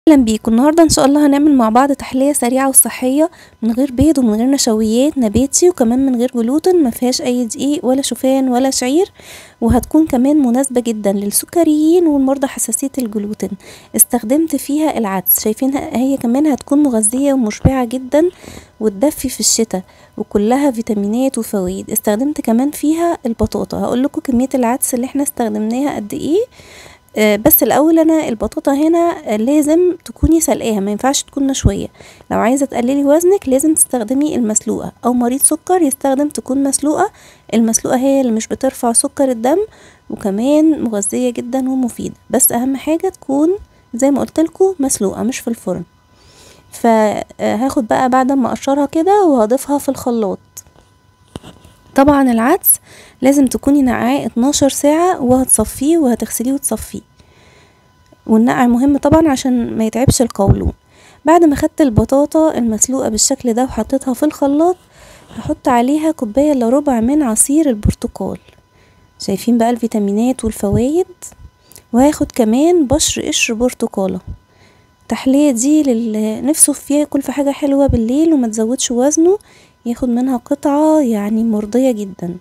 اهلا بيكم النهارده ان شاء الله هنعمل مع بعض تحليه سريعه وصحيه من غير بيض ومن غير نشويات نباتي وكمان من غير جلوتين ما فيهاش اي دقيق ولا شوفان ولا شعير وهتكون كمان مناسبه جدا للسكريين والمرضى حساسيه الجلوتين استخدمت فيها العدس شايفين هي كمان هتكون مغذيه ومشبعه جدا وتدفي في الشتاء وكلها فيتامينات وفوائد استخدمت كمان فيها البطاطا هقول لكم كميه العدس اللي احنا استخدمناها قد ايه آه، بس الاول انا البطاطا هنا لازم تكوني سلقاها ما ينفعش تكون مشويه لو عايزه تقللي وزنك لازم تستخدمي المسلوقه او مريض سكر يستخدم تكون مسلوقه المسلوقه هي اللي مش بترفع سكر الدم وكمان مغذيه جدا ومفيده بس اهم حاجه تكون زي ما قلت لكم مسلوقه مش في الفرن فهاخد بقى بعد ما اقشرها كده وهضيفها في الخلاط طبعا العدس لازم تكوني نقعاه 12 ساعة وهتصفيه وهتغسليه وتصفيه والنقع مهم طبعا عشان ما يتعبش القولون بعد ما خدت البطاطا المسلوقة بالشكل ده وحطيتها في الخلاط هحط عليها كوباية الا ربع من عصير البرتقال شايفين بقى الفيتامينات والفوائد وهاخد كمان بشر قشر برتقالة التحلية دي للي نفسه فيها ياكل في حاجة حلوة بالليل وما تزودش وزنه ياخد منها قطعة يعني مرضية جدا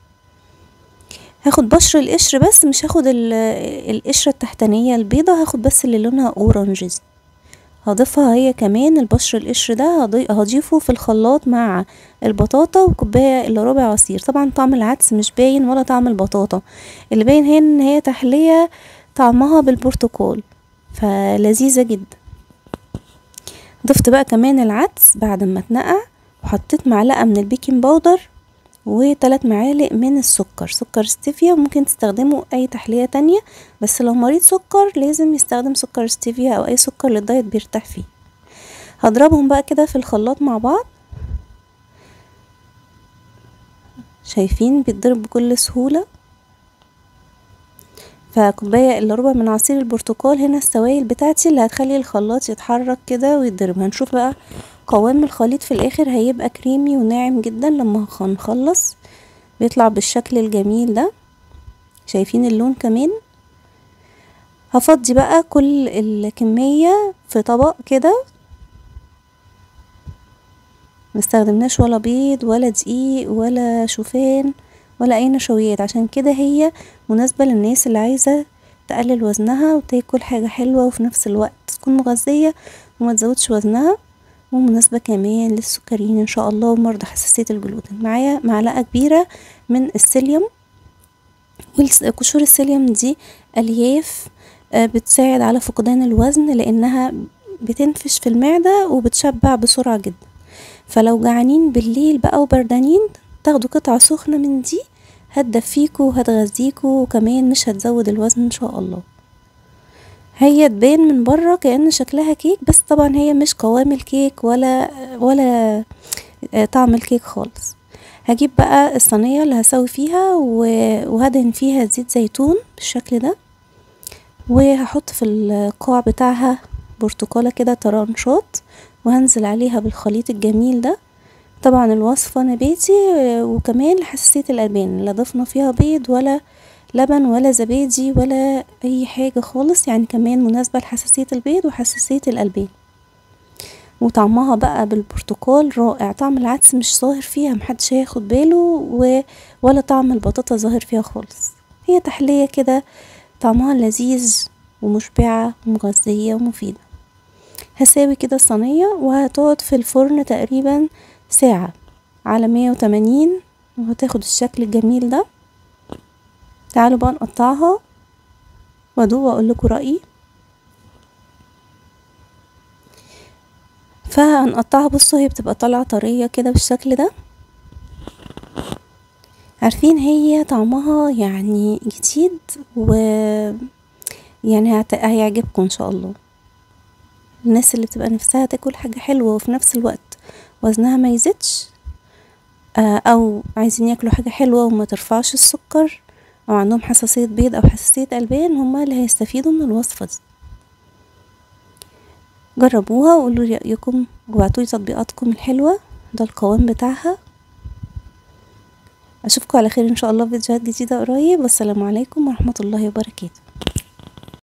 هاخد بشر القشر بس مش هاخد القشرة التحتانية البيضة هاخد بس اللي لونها اورنجز هضيفها هي كمان البشر القشر ده هضيفه في الخلاط مع البطاطا وكوباية الا ربع عصير طبعا طعم العدس مش باين ولا طعم البطاطا اللي باين هنا ان هي تحلية طعمها بالبرتقال فلذيذة جدا ضفت بقى كمان العدس بعد ما اتنقع وحطيت معلقة من البيكنج باودر وتلات معالق من السكر سكر ستيفيا ممكن تستخدموا اي تحلية تانية بس لو مريض سكر لازم يستخدم سكر ستيفيا او اي سكر للدايت بيرتاح فيه هضربهم بقى كده في الخلاط مع بعض شايفين بيتضرب بكل سهولة فكوباية الا ربع من عصير البرتقال هنا السوائل بتاعتي اللي هتخلي الخلاط يتحرك كده ويتضرب هنشوف بقى قوام الخليط في الاخر هيبقى كريمي وناعم جدا لما هنخلص بيطلع بالشكل الجميل ده شايفين اللون كمان هفضي بقى كل الكمية في طبق كده مستخدمناش ولا بيض ولا دقيق ولا شوفان ولا اي نشويات عشان كده هي مناسبة للناس اللي عايزة تقلل وزنها وتاكل حاجة حلوة وفي نفس الوقت تكون مغذية وما تزودش وزنها ومناسبة كمان للسكريين ان شاء الله ومرضى حساسية الجلوتين معايا معلقة كبيرة من السيليوم وقشور السيليوم دي الياف بتساعد على فقدان الوزن لانها بتنفش في المعدة وبتشبع بسرعة جدا فلو جعانين بالليل بقى وبردانين تاخدوا قطعة سخنة من دي هتدفيكوا وهتغذيكوا وكمان مش هتزود الوزن ان شاء الله هي تبان من بره كأن شكلها كيك بس طبعا هي مش قوام الكيك ولا ولا طعم الكيك خالص هجيب بقى الصينية اللي هسوي فيها وهدهن فيها زيت زيتون بالشكل ده وهحط في القاع بتاعها برتقالة كده طرنشات وهنزل عليها بالخليط الجميل ده طبعا الوصفة نباتي وكمان لحساسية الألبان لا ضفنا فيها بيض ولا لبن ولا زبادي ولا اي حاجة خالص يعني كمان مناسبة لحساسية البيض وحساسية الألبان وطعمها بقى بالبرتقال رائع طعم العدس مش ظاهر فيها محدش هياخد باله و... ولا طعم البطاطا ظاهر فيها خالص هي تحلية كده طعمها لذيذ ومشبعة ومغذية ومفيدة هساوي كده الصينية وهتقعد في الفرن تقريبا ساعة على مية وتمانين وهتاخد الشكل الجميل ده تعالوا بقى نقطعها وادوق واقول لكم رايي فهنقطعها بصوا هي بتبقى طالعه طريه كده بالشكل ده عارفين هي طعمها يعني جديد و يعني هت... هيعجبكم ان شاء الله الناس اللي بتبقى نفسها تاكل حاجه حلوه وفي نفس الوقت وزنها ما يزيدش او عايزين ياكلوا حاجه حلوه وما ترفعش السكر او عندهم حساسية بيض او حساسية البان هما اللي هيستفيدوا من الوصفة دي جربوها وقولوا رأيكم وابعتولي تطبيقاتكم الحلوة ده القوام بتاعها اشوفكم على خير ان شاء الله في فيديوهات جديدة قريب والسلام عليكم ورحمة الله وبركاته